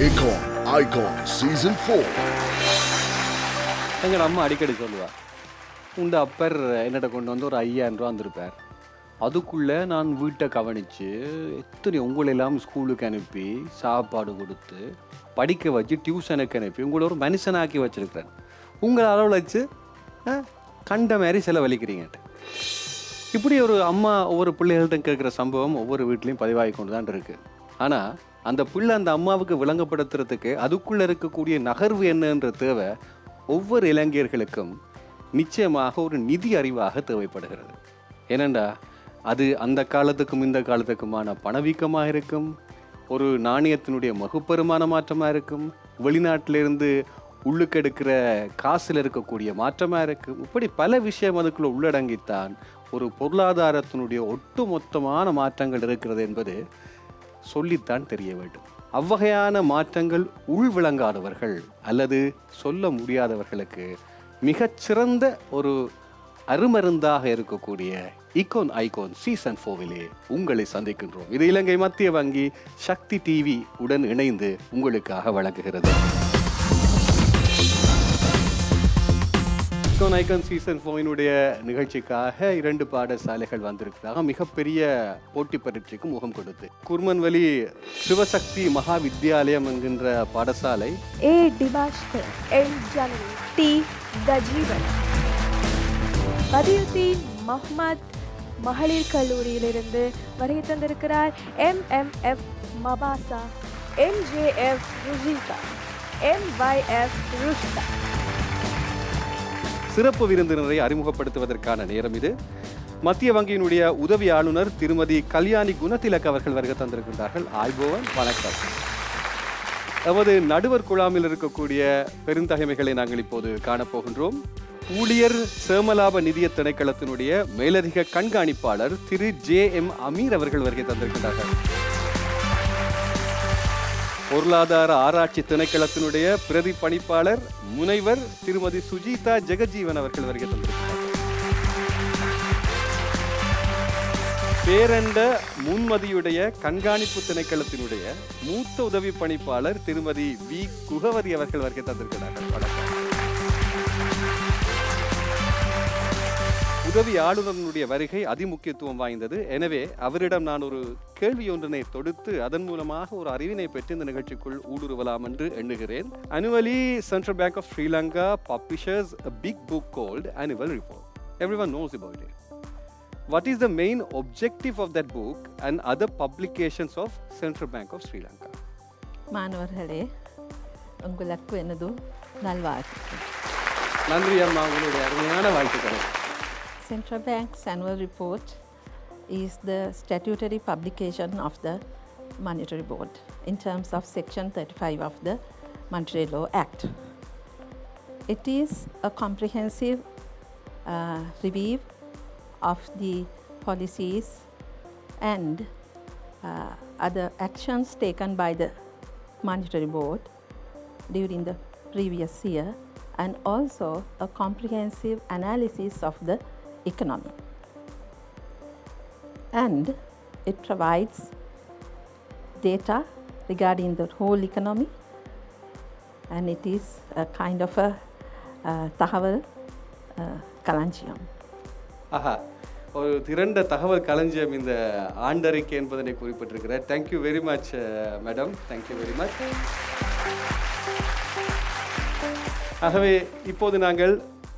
Icon Icon Season 4. எங்கள் அம்மா அடிக்கடி சொல்லுவா உண்ட அப்பர் என்னட்ட கொண்டு வந்து ஒரு ஐயாயிரம் ரூபா வந்திருப்பார் அதுக்குள்ளே நான் வீட்டை கவனித்து எத்தனை உங்களெல்லாம் ஸ்கூலுக்கு அனுப்பி சாப்பாடு கொடுத்து படிக்க வச்சு டியூஷனுக்கு அனுப்பி உங்களை ஒரு மனுஷனாக்கி வச்சிருக்கிறேன் உங்களை அளவில் வச்சு ஆ, கண்ட மாதிரி செலவழிக்கிறீங்கட்ட இப்படி ஒரு அம்மா ஒவ்வொரு பிள்ளைகள்கிட்ட கேட்குற சம்பவம் ஒவ்வொரு வீட்லேயும் பதிவாகி கொண்டு தான் இருக்கு ஆனால் அந்த பிள்ளை அந்த அம்மாவுக்கு விளங்கப்படுத்துறதுக்கு அதுக்குள்ளே இருக்கக்கூடிய நகர்வு என்னன்ற தேவை ஒவ்வொரு இளைஞர்களுக்கும் நிச்சயமாக ஒரு நிதி அறிவாக தேவைப்படுகிறது ஏனண்டா அது அந்த காலத்துக்கும் இந்த காலத்துக்குமான பணவீக்கமாக இருக்கும் ஒரு நாணயத்தினுடைய மகுப்பெருமான மாற்றமாக இருக்கும் வெளிநாட்டிலிருந்து உள்ளுக்கு எடுக்கிற காசில் இருக்கக்கூடிய மாற்றமாக இருக்கும் இப்படி பல விஷயம் அதுக்குள்ள உள்ளடங்கித்தான் ஒரு பொருளாதாரத்தினுடைய ஒட்டுமொத்தமான மாற்றங்கள் இருக்கிறது என்பது சொல்லித்தான் தெரிய வேண்டும் அவ்வகையான மாற்றங்கள் உள்விளங்காதவர்கள் அல்லது சொல்ல முடியாதவர்களுக்கு மிகச்சிறந்த ஒரு அருமருந்தாக இருக்கக்கூடிய இகோன் ஐகோன் சீசன் ஃபோவிலே உங்களை சந்திக்கின்றோம் இது இலங்கை மத்திய வங்கி சக்தி டிவி உடன் இணைந்து உங்களுக்காக வழங்குகிறது ஐகான் ஐகான் சீசன் ஃபோவினுடைய நிகழ்ச்சிக்காக இரண்டு பாடசாலைகள் வந்திருக்கிறாங்க மிகப்பெரிய போட்டி பரீட்சைக்கு முகம் கொடுத்து குர்மன்வெளி சிவசக்தி மகா வித்யாலயம் என்கின்ற பாடசாலை A Dibashkar L Janani T Thajeevan Badiudeen Mahmud மகளிர் கல்லூரியிலிருந்து வருகை தந்திருக்கிறார் எம்எம்எஃப் மபாசா எம்ஜேஎஃப் ருஜிகா எம்ஒய்எஃப் ருஷ்தா சிறப்பு விருந்தினரை அறிமுகப்படுத்துவதற்கான நேரம் இது மத்திய வங்கியினுடைய உதவி ஆளுநர் திருமதி கல்யாணி குணத்திலக் அவர்கள் வருகை தந்திருக்கின்றார்கள் ஆய்போவன் வணக்கம் நமது நடுவர் குழாமில் இருக்கக்கூடிய பெருந்தகைமைகளை நாங்கள் இப்போது காணப்போகின்றோம் ஊழியர் சேமலாப நிதிய திணைக்களத்தினுடைய மேலதிக கண்காணிப்பாளர் திரு ஜே எம் அமீர் அவர்கள் வருகை தந்திருக்கின்றார்கள் பொருளாதார ஆராய்ச்சி திணைக்களத்தினுடைய பிரதி பணிப்பாளர் முனைவர் திருமதி சுஜிதா ஜெகஜீவன் அவர்கள் வருகை தந்திருக்கிறார் பேரண்ட முன்மதியுடைய கண்காணிப்பு திணைக்களத்தினுடைய மூத்த உதவி பணிப்பாளர் திருமதி வி குகவதி அவர்கள் வருகை தந்திருக்கிறார்கள் வணக்கம் உதவி ஆளுநருடைய வருகை அதிமுக்கியத்துவம் வாய்ந்தது எனவே அவரிடம் நான் ஒரு கேள்வி ஒன்றினை தொடுத்து அதன் மூலமாக ஒரு அறிவினை பெற்று இந்த நிகழ்ச்சிக்குள் ஊடுருவலாம் என்று எண்ணுகிறேன் annually central bank of Sri Lanka publishers a big book called annual report everyone knows about it what is the main objective of that book and other publications of central bank of sri lanka மாணவர்களே உங்களுக்கு எனது நல்வாழ்த்து நன்றி அம்மா உங்களுடைய அருமையான வாழ்த்துக்கள் Central Bank's annual report is the statutory publication of the Monetary Board in terms of Section 35 of the Monetary Law Act. It is a comprehensive uh, review of the policies and uh, other actions taken by the Monetary Board during the previous year and also a comprehensive analysis of the economy. And it provides data regarding the whole economy and it is a kind of a uh, தகவல் uh, களஞ்சியம் ஆஹா ஒரு திரண்ட தகவல் களஞ்சியம் இந்த ஆண்டறிக்கை என்பதனை குறிப்பிட்டிருக்கிறார் thank you very much madam thank you very much ஆகவே இப்போது நாங்கள்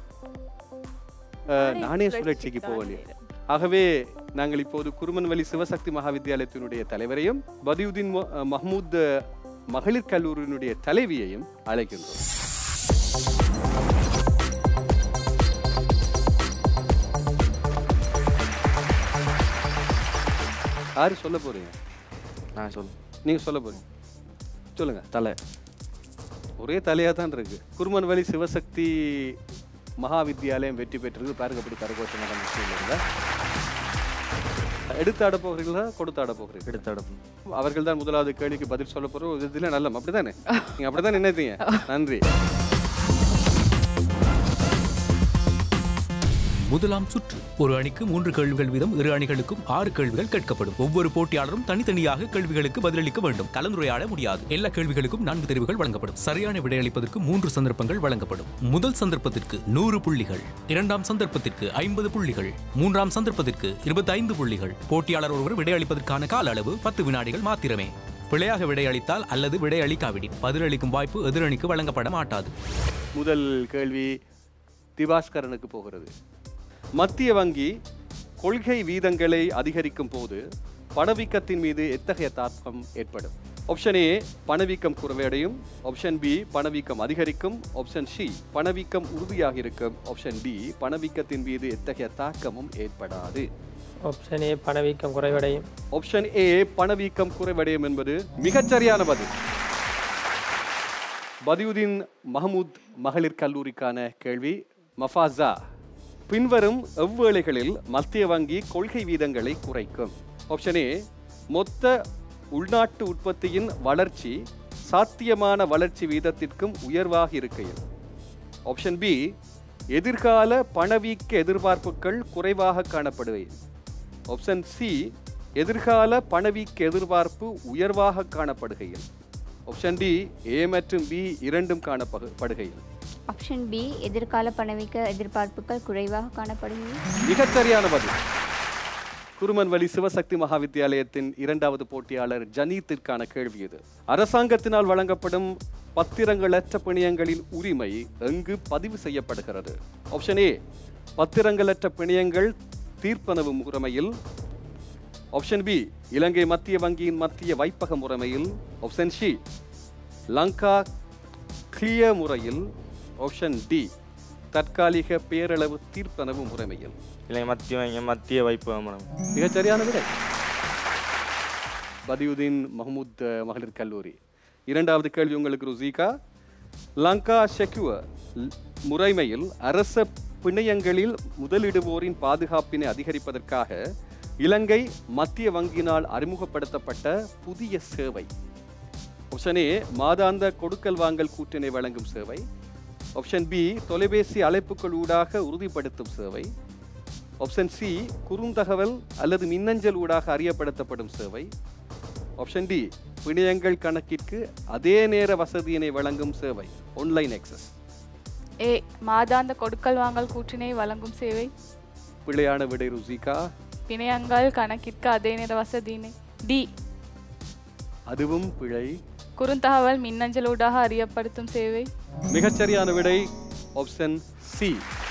அஹ், நாணய சுழற்சிக்கு போக வேண்டியது ஆகவே நாங்கள் இப்போது குருமன்வெளி சிவசக்தி மகாவித்யாலயத்தினுடைய தலைவரையும் பதியுதீன் மொ- அஹ், மஹ்மூத் அஹ், மகளிர் கல்லூரியினுடைய தலைவியையும் அழைக்கின்றோம் யாரு சொல்ல போறீங்க நான் சொல்லு நீங்க சொல்ல போறீங்க சொல்லுங்க தலை ஒரே தலையா தான் இருக்கு குருமன் வழி சிவசக்தி மகா வித்யாலயம் வெற்றி பெற்றிருக்கு பாருங்க அப்படி கரகோஷமாக நடந்துச்சு எடுத்து ஆட போகிறீங்களா கொடுத்து ஆட போகிறீங்களா எடுத்து அடப்பு அவர்கள் தான் முதலாவது கேள்விக்கு பதில் சொல்ல போற ஒரு இதுல நல்லம் அப்படிதானே நீங்க அப்படிதான் நினைத்தீங்க நன்றி முதலாம் சுற்று ஒரு அணிக்கு மூன்று கேள்விகள் வீதம் இரு அணிகளுக்கும் ஆறு கேள்விகள் கேட்கப்படும் ஒவ்வொரு போட்டியாளரும் தனித்தனியாக கேள்விகளுக்கு பதிலளிக்க வேண்டும் கலந்துரையாட முடியாது எல்லா கேள்விகளுக்கும் நான்கு தெரிவுகள் வழங்கப்படும் சரியான விடையளிப்பதற்கு மூன்று சந்தர்ப்பங்கள் வழங்கப்படும் முதல் சந்தர்ப்பத்திற்கு நூறு புள்ளிகள் இரண்டாம் சந்தர்ப்பத்திற்கு ஐம்பது புள்ளிகள் மூன்றாம் சந்தர்ப்பத்திற்கு இருபத்தைந்து புள்ளிகள் போட்டியாளர் ஒருவர் விடையளிப்பதற்கான கால அளவு பத்து வினாடிகள் மாத்திரமே பிழையாக விடையளித்தால் அல்லது விடையளிக்காவிடின் பதிலளிக்கும் வாய்ப்பு எதிரணிக்கு வழங்கப்பட மாட்டாது முதல் கேள்வி திவாஸ்கரனுக்கு போகிறது மத்திய வங்கி கொள்கை வீதங்களை அதிகரிக்கும் போது பணவீக்கத்தின் மீது எத்தகைய தாக்கம் ஏற்படும் ஆப்ஷன் ஏ பணவீக்கம் குறைவடையும் ஆப்ஷன் பி பணவீக்கம் அதிகரிக்கும் ஆப்ஷன் சி பணவீக்கம் உறுதியாக இருக்கும் ஆப்ஷன் டி பணவீக்கத்தின் மீது எத்தகைய தாக்கமும் ஏற்படாது ஆப்ஷன் ஏ பணவீக்கம் குறைவடையும் ஆப்ஷன் ஏ பணவீக்கம் குறைவடையும் என்பது மிகச்சரியான பதில் பதியுதீன் மஹமூத் மகளிர் கல்லூரிக்கான கேள்வி மஃபாசா பின்வரும் எவ்வேளைகளில் மத்திய வங்கி கொள்கை வீதங்களை குறைக்கும் ஆப்ஷன் ஏ மொத்த உள்நாட்டு உற்பத்தியின் வளர்ச்சி சாத்தியமான வளர்ச்சி வீதத்திற்கும் உயர்வாக இருக்கையில் ஆப்ஷன் பி எதிர்கால பணவீக்க எதிர்பார்ப்புகள் குறைவாக காணப்படுகையில் ஆப்ஷன் சி எதிர்கால பணவீக்க எதிர்பார்ப்பு உயர்வாக காணப்படுகையில் ஆப்ஷன் டி ஏ மற்றும் பி இரண்டும் காணப்படுகையில் ஆப்ஷன் பி எதிர்கால பணவீக்க எதிர்பார்ப்புகள் குறைவாக காணப்படுகிறது மிகச் சரியான பதில் குருமன்வழி சிவசக்தி மகாவித்தியாலயத்தின் இரண்டாவது போட்டியாளர் ஜனீத்திற்கான கேள்வி இது அரசாங்கத்தினால் வழங்கப்படும் பத்திரங்களற்ற பிணையங்களின் உரிமை எங்கு பதிவு செய்யப்படுகிறது ஆப்ஷன் ஏ பத்திரங்களற்ற பிணையங்கள் தீர்ப்பனவு முறைமையில் ஆப்ஷன் பி இலங்கை மத்திய வங்கியின் மத்திய வைப்பக முறைமையில் ஆப்ஷன் சி லங்கா கிளியர் முறையில் ஆப்ஷன் டி தற்காலிக பேரளவு தீர்ப்பனவு முறைமையில் இலங்கை மத்திய வங்கி மத்திய வைப்பு மேடம் மிகச் சரியான விடை பதியுதீன் மஹமூத் அஹ், மகளிர் கல்லூரி இரண்டாவது கேள்வி உங்களுக்கு ருசிகா லங்கா செக்யூர் முறைமையில் அரச பிணையங்களில் முதலிடுவோரின் பாதுகாப்பினை அதிகரிப்பதற்காக இலங்கை மத்திய வங்கியினால் அறிமுகப்படுத்தப்பட்ட புதிய சேவை ஆப்ஷன் ஏ மாதாந்த கொடுக்கல் வாங்கல் கூட்டினை வழங்கும் சேவை ஆப்ஷன் பி தொலைபேசி அழைப்புகள் ஊடாக உறுதிப்படுத்தும் சேவை ஆப்ஷன் சி குறுந்தகவல் அல்லது மின்னஞ்சல் ஊடாக அறியப்படுத்தப்படும் சேவை ஆப்ஷன் டி பிணையங்கள் கணக்கிற்கு அதே நேர வசதியினை வழங்கும் சேவை ஆன்லைன் எக்ஸஸ் ஏ மாதாந்த கொடுக்கல் வாங்கல் கூற்றினை வழங்கும் சேவை பிழையான விடை ருசிகா பிணையங்கள் கணக்கிற்கு அதே நேர வசதியினை டி அதுவும் பிழை குறுந்தகவல் மின்னஞ்சலூடாக அறியப்படுத்தும் சேவை மிகச்சரியான விடை ஆப்ஷன் சி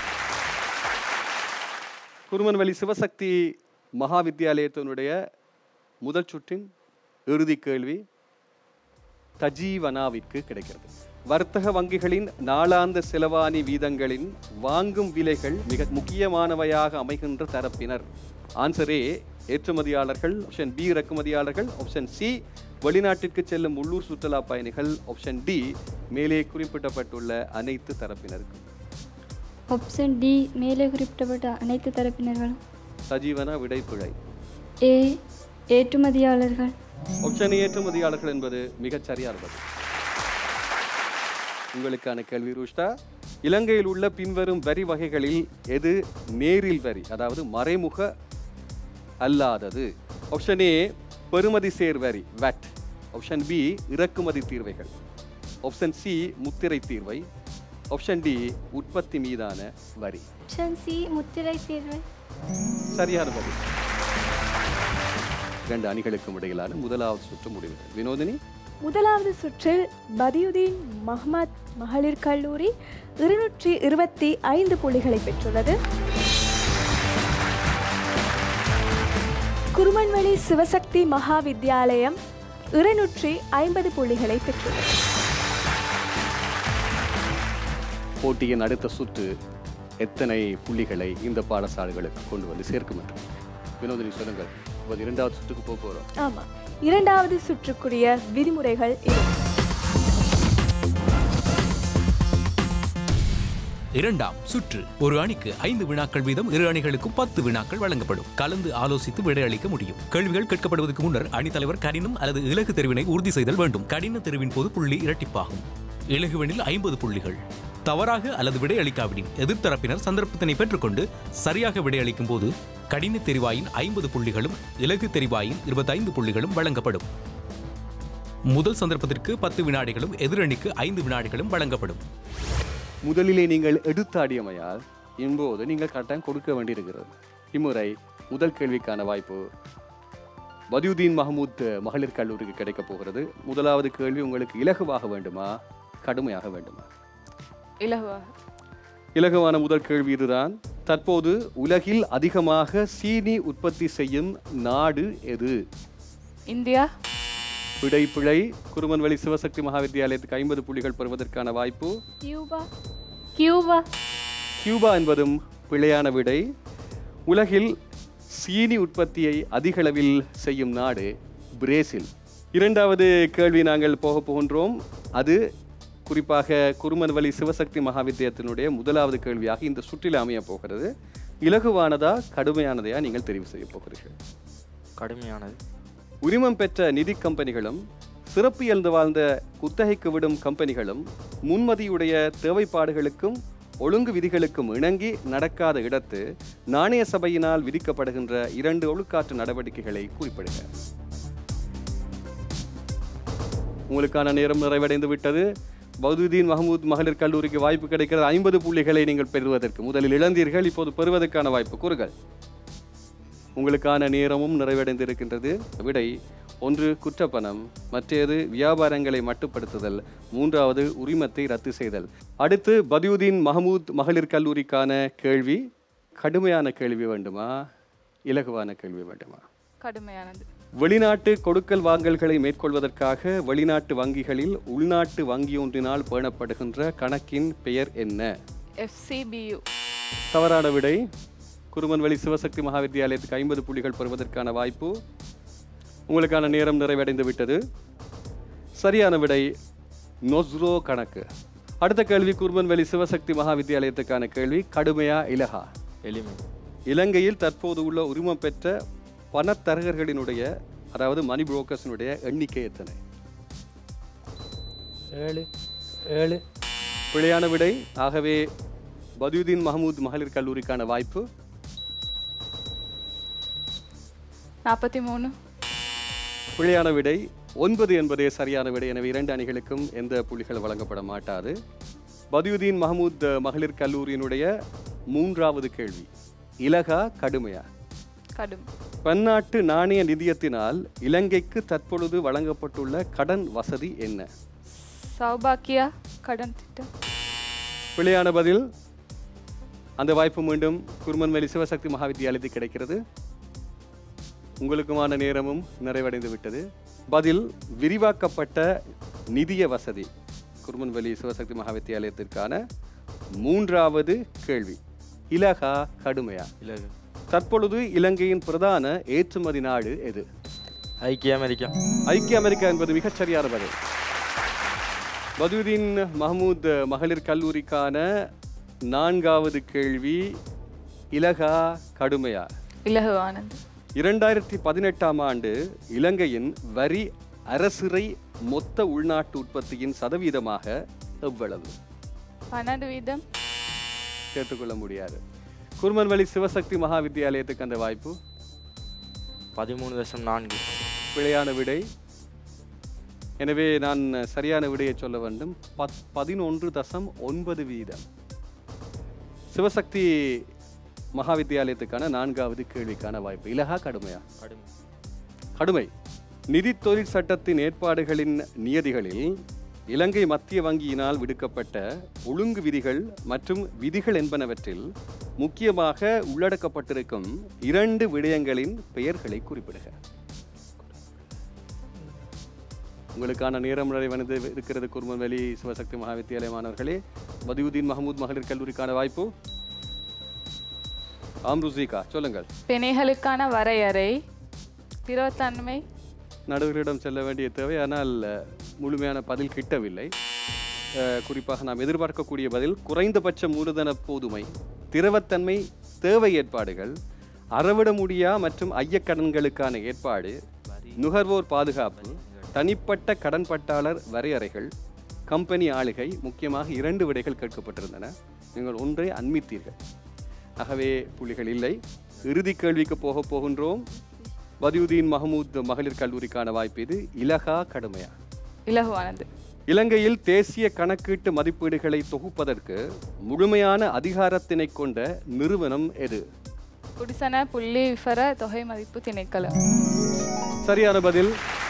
குருமன்வெளி சிவசக்தி மகாவித்தியாலயத்தினுடைய முதல் சுற்றின் இறுதி கேள்வி தஜீவனாவிற்கு கிடைக்கிறது வர்த்தக வங்கிகளின் நாளாந்த செலவாணி வீதங்களின் வாங்கும் விலைகள் மிக முக்கியமானவையாக அமைகின்ற தரப்பினர் ஆன்சர் ஏ ஏற்றுமதியாளர்கள் ஆப்ஷன் பி இறக்குமதியாளர்கள் ஆப்ஷன் சி வெளிநாட்டிற்கு செல்லும் உள்ளூர் சுற்றுலா பயணிகள் ஆப்ஷன் டி மேலே குறிப்பிடப்பட்டுள்ள அனைத்து தரப்பினருக்கும் ஆப்ஷன் டி மேலே குறிப்பிடப்பட்ட அனைத்து தரப்பினர்களும் சஜீவன விடைப்பிழை ஏ ஏற்றுமதியாளர்கள் ஆப்ஷன் ஏற்றுமதியாளர்கள் என்பது மிகச் சரியான பதில் உங்களுக்கான கேள்வி ரூஷ்டா இலங்கையில் உள்ள பின்வரும் வரி வகைகளில் எது நேரில் வரி அதாவது மறைமுக அல்லாதது ஆப்ஷன் ஏ பெறுமதி சேர் வரி வேட் ஆப்ஷன் பி இறக்குமதி தீர்வைகள் ஆப்ஷன் சி முத்திரை தீர்வை ஆப்ஷன் டி உற்பத்தி மீதான வரி ஆப்ஷன் சி முத்திரை தீர்வு சரியான பதில் இரண்டு அணிகளுக்கும் இடையிலான முதலாவது சுற்று முடிவு வினோதினி முதலாவது சுற்றில் பதியுதீன் மஹ்மத் மகளிர் கல்லூரி இருநூற்றி இருபத்தி ஐந்து புள்ளிகளை பெற்றுள்ளது குருமன்வெளி சிவசக்தி மகா வித்தியாலயம் இருநூற்றி ஐம்பது புள்ளிகளை பெற்றுள்ளது போட்டியின் அடுத்த சுற்று எத்தனை புள்ளிகளை இந்த பாடசாலைகளுக்கு கொண்டு வந்து சேர்க்கும் என்று வினோதினி சொல்லுங்கள் இப்போது இரண்டாவது சுற்றுக்கு போக போகிறோம் ஆமாம் இரண்டாவது சுற்றுக்குரிய விதிமுறைகள் இது இரண்டாம் சுற்று ஒரு அணிக்கு ஐந்து வினாக்கள் வீதம் இரு அணிகளுக்கும் பத்து வினாக்கள் வழங்கப்படும் கலந்து ஆலோசித்து விடையளிக்க முடியும் கேள்விகள் கேட்கப்படுவதற்கு முன்னர் அணித்தலைவர் கடினம் அல்லது இலகு தெரிவினை உறுதி செய்தல் வேண்டும் கடின தெரிவின் போது புள்ளி இரட்டிப்பாகும் இலகுவெனில் ஐம்பது புள்ளிகள் தவறாக அல்லது விடையளிக்காவிடின் எதிர்த்தரப்பினர் சந்தர்ப்பத்தினை பெற்றுக்கொண்டு சரியாக விடையளிக்கும் போது கடின தெரிவாயின் ஐம்பது புள்ளிகளும் இலகு தெரிவாயின் இருபத்தைந்து புள்ளிகளும் வழங்கப்படும் முதல் சந்தர்ப்பத்திற்கு பத்து வினாடிகளும் எதிரணிக்கு ஐந்து வினாடிகளும் வழங்கப்படும் முதலிலே நீங்கள் எடுத்தாடியமையால் என்போது நீங்கள் கட்டாயம் கொடுக்க வேண்டியிருக்கிறது இம்முறை முதல் கேள்விக்கான வாய்ப்பு பதியுதீன் மஹமூத் மகளிர் கல்லூரிக்கு கிடைக்கப் போகிறது முதலாவது கேள்வி உங்களுக்கு இலகுவாக வேண்டுமா கடுமையாக வேண்டுமா இலகுவாக இலகுவான முதல் கேள்வி இதுதான் தற்போது உலகில் அதிகமாக சீனி உற்பத்தி செய்யும் நாடு எது இந்தியா விடை பிழை குருமன்வெளி சிவசக்தி மகாவித்தியாலயத்துக்கு ஐம்பது புள்ளிகள் பெறுவதற்கான வாய்ப்பு கியூபா கியூபா கியூபா என்பதும் பிழையான விடை உலகில் சீனி உற்பத்தியை அதிகளவில் செய்யும் நாடு பிரேசில் இரண்டாவது கேள்வி நாங்கள் போக போகின்றோம் அது குறிப்பாக குருமன்வழி சிவசக்தி மகாவித்தியத்தினுடைய முதலாவது கேள்வியாக இந்த சுற்றில் அமைய போகிறது இலகுவானதா கடுமையானதையா நீங்கள் தெரிவு செய்ய போகிறீர்கள் கடுமையானது உரிமம் பெற்ற நிதி கம்பெனிகளும் சிறப்பியல்ந்து வாழ்ந்த குத்தகைக்கு விடும் கம்பெனிகளும் முன்மதியுடைய தேவைப்பாடுகளுக்கும் ஒழுங்கு விதிகளுக்கும் இணங்கி நடக்காத இடத்து நாணய சபையினால் விதிக்கப்படுகின்ற இரண்டு ஒழுக்காற்று நடவடிக்கைகளை குறிப்பிடுக உங்களுக்கான நேரம் நிறைவடைந்து விட்டது பௌதுதீன் மஹமூத் மகளிர் கல்லூரிக்கு வாய்ப்பு கிடைக்கிறது ஐம்பது புள்ளிகளை நீங்கள் பெறுவதற்கு முதலில் இழந்தீர்கள் இப்போது பெறுவதற்கான வாய்ப்பு கூறுகள் உங்களுக்கான நேரமும் நிறைவடைந்திருக்கின்றது விடை ஒன்று குற்றப்பணம் மற்றது வியாபாரங்களை மட்டுப்படுத்துதல் மூன்றாவது உரிமத்தை ரத்து செய்தல் அடுத்து பதியுதீன் மஹமூத் மகளிர் கல்லூரிக்கான கேள்வி கடுமையான கேள்வி வேண்டுமா இலகுவான கேள்வி வேண்டுமா கடுமையானது வெளிநாட்டு கொடுக்கல் வாங்கல்களை மேற்கொள்வதற்காக வெளிநாட்டு வங்கிகளில் உள்நாட்டு வங்கி ஒன்றினால் பேணப்படுகின்ற கணக்கின் பெயர் என்ன எஃப்சிபியு தவறான விடை குருமன்வெளி சிவசக்தி மகாவித்தியாலயத்துக்கு ஐம்பது புள்ளிகள் பெறுவதற்கான வாய்ப்பு உங்களுக்கான நேரம் நிறைவடைந்து விட்டது சரியான விடை நொஸ்ரோ கணக்கு அடுத்த கேள்வி குருமன்வெளி சிவசக்தி மகாவித்தியாலயத்துக்கான கேள்வி கடுமையா இலகா எளிமை இலங்கையில் தற்போது உள்ள உரிமம் பெற்ற பணத்தரகர்களினுடைய அதாவது மணி புரோக்கர்ஸினுடைய எண்ணிக்கை எத்தனை ஏழு ஏழு பிழையான விடை ஆகவே பதியுதீன் மஹமூத் மகளிர் கல்லூரிக்கான வாய்ப்பு நாற்பத்தி மூணு பிழையான விடை ஒன்பது என்பதே சரியான விடை எனவே இரண்டு அணிகளுக்கும் எந்த புள்ளிகள் வழங்கப்பட மாட்டாது பதியுதீன் மஹமூத் மகளிர் கல்லூரியினுடைய மூன்றாவது கேள்வி இலகா கடுமையா கடும் பன்னாட்டு நாணய நிதியத்தினால் இலங்கைக்கு தற்பொழுது வழங்கப்பட்டுள்ள கடன் வசதி என்ன சௌபாக்கியா கடன் திட்டம் பிழையான பதில் அந்த வாய்ப்பு மீண்டும் குருமன்வேலி சிவசக்தி மகாவித்தியாலயத்துக்கு கிடைக்கிறது உங்களுக்குமான நேரமும் நிறைவடைந்து விட்டது பதில் விரிவாக்கப்பட்ட நிதிய வசதி குருமன்வெளி சிவசக்தி மகாவித்தியாலயத்திற்கான மூன்றாவது கேள்வி இலகா கடுமையா இலகு தற்பொழுது இலங்கையின் பிரதான ஏற்றுமதி நாடு எது ஐக்கிய அமெரிக்கா ஐக்கிய அமெரிக்கா என்பது மிகச் சரியான பதில் பதுதீன் மஹமூத் மகளிர் கல்லூரிக்கான நான்காவது கேள்வி இலகா கடுமையா இலகுவானது இரண்டாயிரத்தி பதினெட்டாம் ஆண்டு இலங்கையின் வரி அரசிறை மொத்த உள்நாட்டு உற்பத்தியின் சதவீதமாக எவ்வளவு பன்னெண்டு வீதம் கேட்டுக்கொள்ள முடியாது குருமன்வெளி சிவசக்தி மகாவித்தியாலயத்துக்கு அந்த வாய்ப்பு பதிமூணு தசம் நான்கு பிழையான விடை எனவே நான் சரியான விடையை சொல்ல வேண்டும் பத் பதினொன்று தசம் ஒன்பது வீதம் சிவசக்தி மகாவித்தியாலயத்துக்கான நான்காவது கேள்விக்கான வாய்ப்பு இலகா கடுமையா கடுமை கடுமை நிதி தொழில் சட்டத்தின் ஏற்பாடுகளின் நியதிகளில் இலங்கை மத்திய வங்கியினால் விடுக்கப்பட்ட ஒழுங்கு விதிகள் மற்றும் விதிகள் என்பனவற்றில் முக்கியமாக உள்ளடக்கப்பட்டிருக்கும் இரண்டு விடயங்களின் பெயர்களை குறிப்பிடுக உங்களுக்கான நேரம் நிறைவடைந்து இருக்கிறது குருமன்வெளி சிவசக்தி மகாவித்தியாலய மாணவர்களே பதியுதீன் மஹமூத் மகளிர் கல்லூரிக்கான வாய்ப்பு ஆம் ருசிகா சொல்லுங்கள் பிணைகளுக்கான வரையறை திரவத்தன்மை நடுவர்களிடம் செல்ல வேண்டிய தேவை ஆனால் அஹ், முழுமையான பதில் கிட்டவில்லை அஹ், குறிப்பாக நாம் எதிர்பார்க்கக்கூடிய பதில் குறைந்தபட்ச மூலதன போதுமை திரவத்தன்மை தேவை ஏற்பாடுகள் அறவிட முடியா மற்றும் ஐயக்கடன்களுக்கான ஏற்பாடு நுகர்வோர் பாதுகாப்பு தனிப்பட்ட கடன்பட்டாளர் வரையறைகள் கம்பெனி ஆளுகை முக்கியமாக இரண்டு விடைகள் கேட்கப்பட்டிருந்தன நீங்கள் ஒன்றை அண்மித்தீர்கள் ஆகவே புள்ளிகள் இல்லை இறுதி கேள்விக்கு போக போகின்றோம் பதியுதீன் மஹமூத் மகளிர் கல்லூரிக்கான வாய்ப்பு இது இலகா கடுமையா இலகுவானது இலங்கையில் தேசிய கணக்கீட்டு மதிப்பீடுகளை தொகுப்பதற்கு முழுமையான அதிகாரத்தினை கொண்ட நிறுவனம் எது குடிசன புள்ளி விவர தொகை மதிப்பு திணைக்களம் சரியான பதில்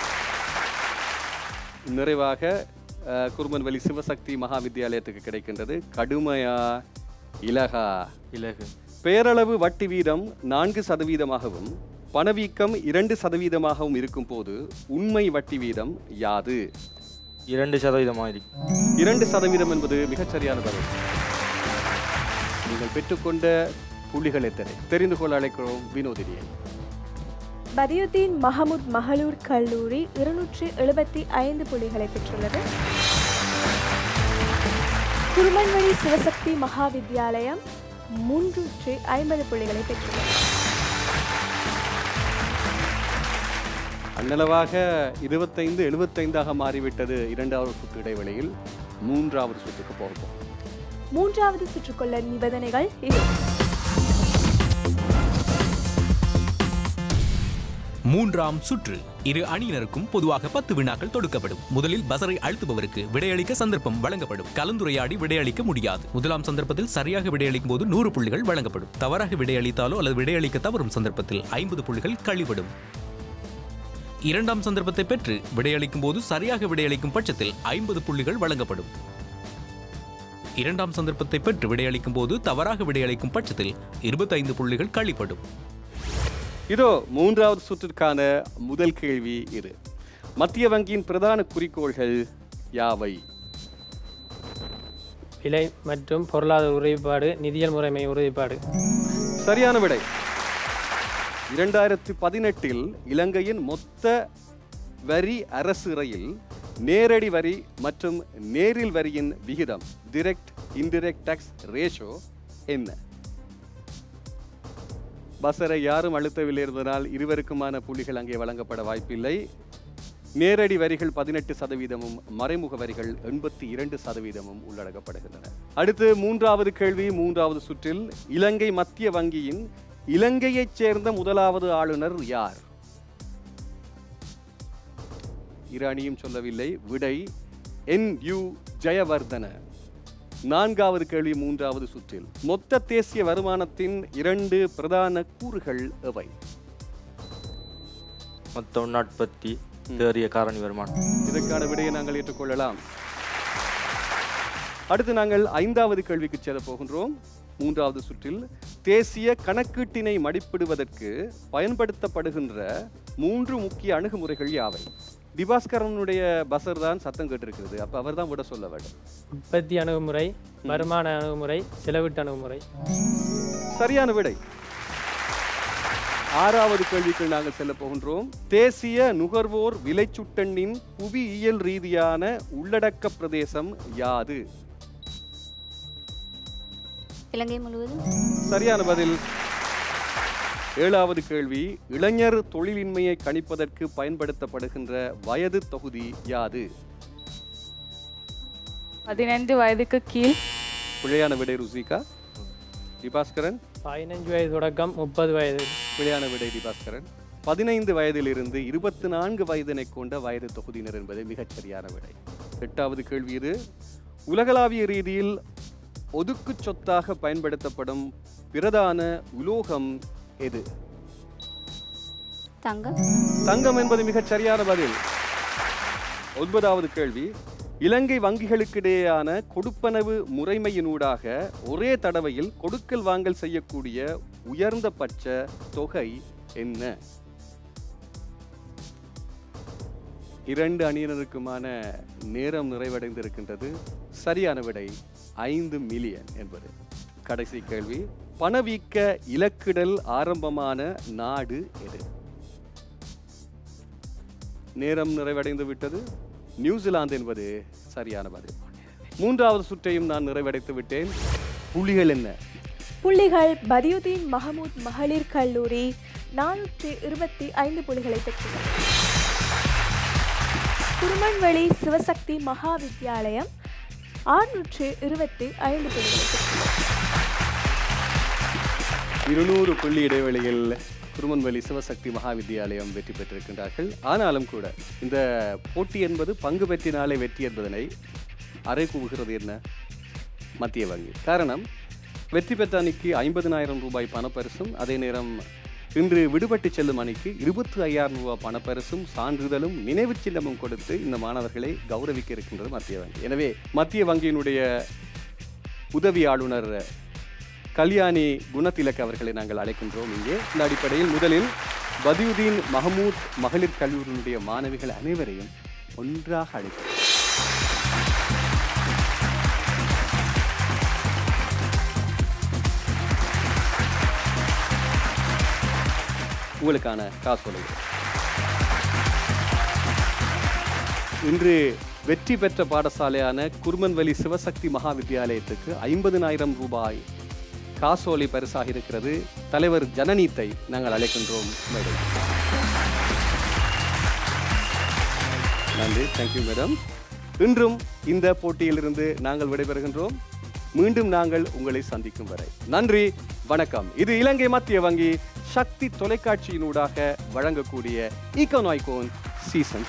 நிறைவாக அஹ், குருமன்வெளி சிவசக்தி மகா வித்தியாலயத்துக்கு கிடைக்கின்றது கடுமையா இலகா இலகு பெயரளவு வட்டி வீதம் நான்கு சதவீதமாகவும் பணவீக்கம் இரண்டு சதவீதமாகவும் இருக்கும் போது உண்மை வட்டி வீதம் யாது இரண்டு சதவீதமாக இருக்கும் இரண்டு சதவீதம் என்பது மிகச் சரியான பதில் நீங்கள் பெற்றுக்கொண்ட புள்ளிகள் எத்தனை தெரிந்து கொள்ள அழைக்கிறோம் வினோதினியை பதியுதீன் மஹமுத் மகளூர் கல்லூரி இருநூற்றி எழுபத்தி ஐந்து புள்ளிகளை பெற்றுள்ளது குருமன்வழி சிவசக்தி மகா வித்தியாலயம் முன்னூற்றி ஐம்பது புள்ளிகளை பெற்றுள்ளது அன்னளவாக இருபத்தைந்து எழுபத்தைந்தாக மாறிவிட்டது இரண்டாவது சுற்று இடைவெளியில் மூன்றாவது சுற்றுக்கு போகும் மூன்றாவது சுற்றுக்கொள்ள நிபந்தனைகள் இது மூன்றாம் சுற்று இரு அணியினருக்கும் பொதுவாக பத்து வினாக்கள் தொடுக்கப்படும் முதலில் பசரை அழுத்துபவருக்கு விடையளிக்க சந்தர்ப்பம் வழங்கப்படும் கலந்துரையாடி விடையளிக்க முடியாது முதலாம் சந்தர்ப்பத்தில் சரியாக விடையளிக்கும் போது நூறு புள்ளிகள் வழங்கப்படும் தவறாக விடையளித்தாலோ அல்லது விடையளிக்க தவறும் சந்தர்ப்பத்தில் ஐம்பது புள்ளிகள் கழிவிடும் இரண்டாம் சந்தர்ப்பத்தை பெற்று விடையளிக்கும் போது சரியாக விடையளிக்கும் பட்சத்தில் ஐம்பது புள்ளிகள் வழங்கப்படும் இரண்டாம் சந்தர்ப்பத்தை பெற்று விடையளிக்கும் போது தவறாக விடையளிக்கும் பட்சத்தில் இருபத்தைந்து புள்ளிகள் கழிப்படும் இதோ மூன்றாவது சுற்றிற்கான முதல் கேள்வி இது மத்திய வங்கியின் பிரதான குறிக்கோள்கள் யாவை விலை மற்றும் பொருளாதார உறுதிப்பாடு நிதியியல் முறைமை உறுதிப்பாடு சரியான விடை இரண்டாயிரத்தி பதினெட்டில் இலங்கையின் மொத்த வரி அரசு ரயில் நேரடி வரி மற்றும் நேரில் வரியின் விகிதம் டிரெக்ட் இன்டிரெக்ட் டாக்ஸ் ரேஷோ என்ன பஸ்ஸரை யாரும் அழுத்தவில்லை இருந்ததால் இருவருக்குமான புள்ளிகள் அங்கே வழங்கப்பட வாய்ப்பில்லை நேரடி வரிகள் பதினெட்டு சதவீதமும் மறைமுக வரிகள் எண்பத்தி இரண்டு சதவீதமும் உள்ளடக்கப்படுகின்றன அடுத்து மூன்றாவது கேள்வி மூன்றாவது சுற்றில் இலங்கை மத்திய வங்கியின் இலங்கையைச் சேர்ந்த முதலாவது ஆளுநர் யார் இரு அணியும் சொல்லவில்லை விடை என் யு ஜெயவர்தன நான்காவது கேள்வி மூன்றாவது சுற்றில் மொத்த தேசிய வருமானத்தின் இரண்டு பிரதான கூறுகள் எவை மொத்தம் நாற்பத்தி தேறிய காரணி வருமானம் இதற்கான விடையை நாங்கள் ஏற்றுக்கொள்ளலாம் அடுத்து நாங்கள் ஐந்தாவது கேள்விக்கு சேர போகின்றோம் மூன்றாவது சுற்றில் தேசிய கணக்கீட்டினை மதிப்பிடுவதற்கு பயன்படுத்தப்படுகின்ற மூன்று முக்கிய அணுகுமுறைகள் யாவை திபாஸ்கரனுடைய பசர் தான் சத்தம் கேட்டிருக்கிறது அப்ப அவர் தான் விட சொல்ல வேண்டும் உற்பத்தி அணுகுமுறை வருமான அணுகுமுறை செலவிட்டு அணுகுமுறை சரியான விடை ஆறாவது கேள்விக்கு நாங்கள் செல்ல போகின்றோம் தேசிய நுகர்வோர் விலைச்சுட்டெண்ணின் புவியியல் ரீதியான உள்ளடக்க பிரதேசம் யாது இலங்கை முழுவதும் சரியான பதில் ஏழாவது கேள்வி இளைஞர் தொழிலின்மையை கணிப்பதற்கு பயன்படுத்தப்படுகின்ற வயது தொகுதி யாது பதினைந்து வயதுக்கு கீழ் பிழையான விடை ருசிகா திபாஸ்கரன் பதினஞ்சு வயது தொடக்கம் முப்பது வயது பிழையான விடை திபாஸ்கரன் பதினைந்து வயதிலிருந்து இருபத்தி நான்கு வயதினை கொண்ட வயது தொகுதியினர் என்பது மிகச் சரியான விடை எட்டாவது கேள்வி இது உலகளாவிய ரீதியில் ஒதுக்குச் சொத்தாக பயன்படுத்தப்படும் பிரதான உலோகம் எது தங்கம் தங்கம் என்பது மிகச் சரியான பதில் ஒன்பதாவது கேள்வி இலங்கை வங்கிகளுக்கிடையேயான கொடுப்பனவு முறைமையினூடாக ஒரே தடவையில் கொடுக்கல் வாங்கல் செய்யக்கூடிய உயர்ந்தபட்ச தொகை என்ன இரண்டு அணியினருக்குமான நேரம் நிறைவடைந்திருக்கின்றது சரியான விடை ஐந்து மில்லியன் என்பது கடைசி கேள்வி பணவீக்க இலக்கிடல் ஆரம்பமான நாடு எது நேரம் நிறைவடைந்து விட்டது நியூசிலாந்து என்பது சரியான பதில் மூன்றாவது சுற்றையும் நான் நிறைவடைத்து விட்டேன் புள்ளிகள் என்ன புள்ளிகள் பதியுதீன் மஹமூத் மகளிர் கல்லூரி நானூற்றி இருபத்தி ஐந்து புள்ளிகளை பெற்றுள்ளது குருமன்வெளி சிவசக்தி மகா வித்தியாலயம் ஆறுநூற்று இருபத்தி ஐந்து புள்ளிகளை பெற்றுள்ளது இருநூறு புள்ளி இடைவெளியில் குருமன்வெளி சிவசக்தி மகா வித்தியாலயம் வெற்றி பெற்றிருக்கின்றார்கள் ஆனாலும் கூட இந்த போட்டி என்பது பங்கு பெற்றினாலே வெற்றி என்பதனை அறை கூவுகிறது என்ன மத்திய வங்கி காரணம் வெற்றி பெற்ற அணிக்கு ஐம்பதினாயிரம் ரூபாய் பணப்பரிசும் அதே நேரம் இன்று விடுபட்டு செல்லும் அணிக்கு இருபத்தி ஐயாயிரம் ரூபாய் பணப்பரிசும் சான்றிதழும் நினைவுச் சின்னமும் கொடுத்து இந்த மாணவர்களை கௌரவிக்க இருக்கின்றது மத்திய வங்கி எனவே மத்திய வங்கியினுடைய உதவி ஆளுநர் கல்யாணி குணத்திலக் அவர்களை நாங்கள் அழைக்கின்றோம் இங்கே இந்த அடிப்படையில் முதலில் பதியுதீன் மஹமூத் மகளிர் கல்லூரியினுடைய மாணவிகள் அனைவரையும் ஒன்றாக அழைக்கிறோம் உங்களுக்கான காசோலை இன்று வெற்றி பெற்ற பாடசாலையான குருமன்வெளி சிவசக்தி மகா வித்தியாலயத்துக்கு ஐம்பதினாயிரம் ரூபாய் காசோலை பரிசாக இருக்கிறது தலைவர் ஜனநீத்தை நாங்கள் அழைக்கின்றோம் மேடம் நன்றி தேங்க்யூ மேடம் இன்றும் இந்த போட்டியிலிருந்து நாங்கள் விடைபெறுகின்றோம் மீண்டும் நாங்கள் உங்களை சந்திக்கும் வரை நன்றி வணக்கம் இது இலங்கை மத்திய வங்கி சக்தி தொலைக்காட்சியினூடாக வழங்கக்கூடிய ஈகோனாய்கோன் சீசன்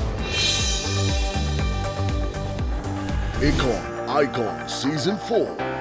Icon Icon Season 4